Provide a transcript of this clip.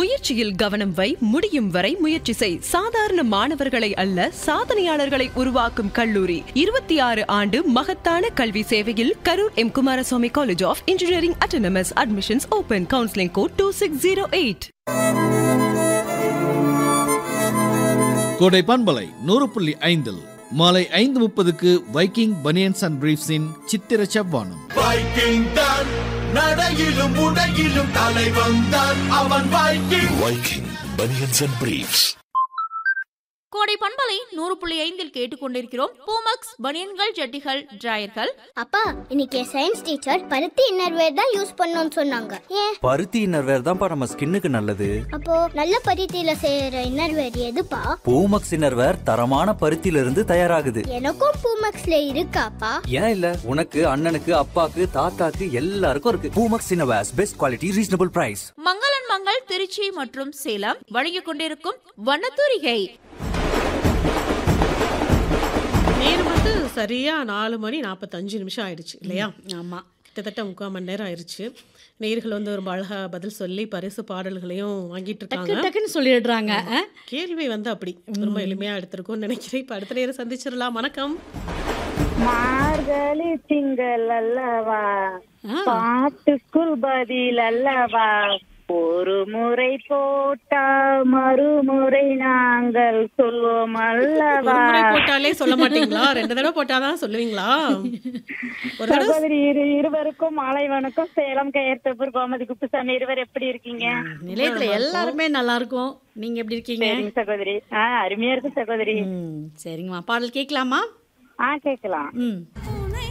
முயற்சியில் கவனம் வை முடியும் வரை முயற்சி செய் சாதாரண மாணவர்களை அல்ல சாதனையாளர்களை உருவாக்கும் கல்லூரி இருபத்தி ஆறு ஆண்டு மகத்தான கல்வி சேவையில் Karur M Kumaraswamy college of engineering autonomous admissions open counselling code two six zero eight கோடை பண்பலை நூறு புள்ளி ஐந்தில் மாலை ஐந்து முப்பதுக்கு வைக்கிங் பனியன்ஸ் அண்ட் பிரீஃப்ஸின் சித்திர செவ்வானம் வைக்கிங் தான் நடையிலும் உடையிலும் தலைவன் தான் அவன் Viking Viking Bunions and Briefs. கோடை பண்பலை நூறு புள்ளி ஐந்தில் கேட்டுக்கொண்டிருக்கிறோம் பூமக்ஸ் பனியன்கள் ஜட்டிகள் டிராயர்கள் அப்பா இன்னைக்கு சயின்ஸ் டீச்சர் பருத்தி இன்னர்வேர் தான் யூஸ் பண்ணணும்னு சொன்னாங்க ஏன் பருத்தி இன்னர்வேர் தான்ப்பா நம்ம ஸ்கின்னுக்கு நல்லது அப்போ நல்ல பருத்தியில செய்யற இன்னர்வேர் எதுப்பா பூமக்ஸ் இன்னர்வேர் தரமான பருத்தியில இருந்து தயாராகுது எனக்கும் பூமக்ஸ்ல இருக்காப்பா ஏன் இல்ல உனக்கு அண்ணனுக்கு அப்பாக்கு தாத்தாக்கு எல்லாருக்கும் இருக்கு Poomex innerwears best quality reasonable price மங்களன் மங்கள் திருச்சி மற்றும் சேலம் வழங்கிக் கொண்டிருக்கும் வண்ணத்தூரிகை நேரம் வந்து சரியா நாலு மணி நாற்பத்தஞ்சு நிமிஷம் ஆயிடுச்சு இல்லையா ஆமா கிட்டத்தட்ட முக்கால் மணி நேரம் ஆயிடுச்சு நேர்கள் வந்து ரொம்ப அழகா பதில் சொல்லி பரிசு பாடல்களையும் வாங்கிட்டு டக்கு இருக்காங்க டக்குன்னு சொல்லிடுறாங்க ஆ? கேள்வி வந்து அப்படி ரொம்ப எளிமையா எடுத்திருக்கோம்னு நினைக்கிறேன் இப்ப அடுத்த நேரம் சந்திச்சிடலாம் வணக்கம் மார்கழி திங்கள் அல்லவா ஆ. பாட்டுக்குள் பதில் அல்லவா ஒரு முறை போட்டா மறுமுறை நாங்கள் சொல்வோம் ஒரு அல்லவா முறை போட்டாலே சொல்ல மாட்டீங்களா ரெண்டு தடவை போட்டாதான் சொல்லுவீங்களா ஒரு தடவை சகோதரி இரு இருவருக்கும் மாலை வணக்கம் சேலம் கயர்த்தப்பூர் கோமதி குப்புசாமி இருவர் எப்படி இருக்கீங்க நிலையத்துல எல்லாருமே நல்லா இருக்கும் நீங்க எப்படி இருக்கீங்க சரிங்க சகோதரி ஆ அருமையா இருக்கு சகோதரி ம், சரிங்கம்மா பாடல் கேட்கலாமா ஆ கேட்கலாம் ம்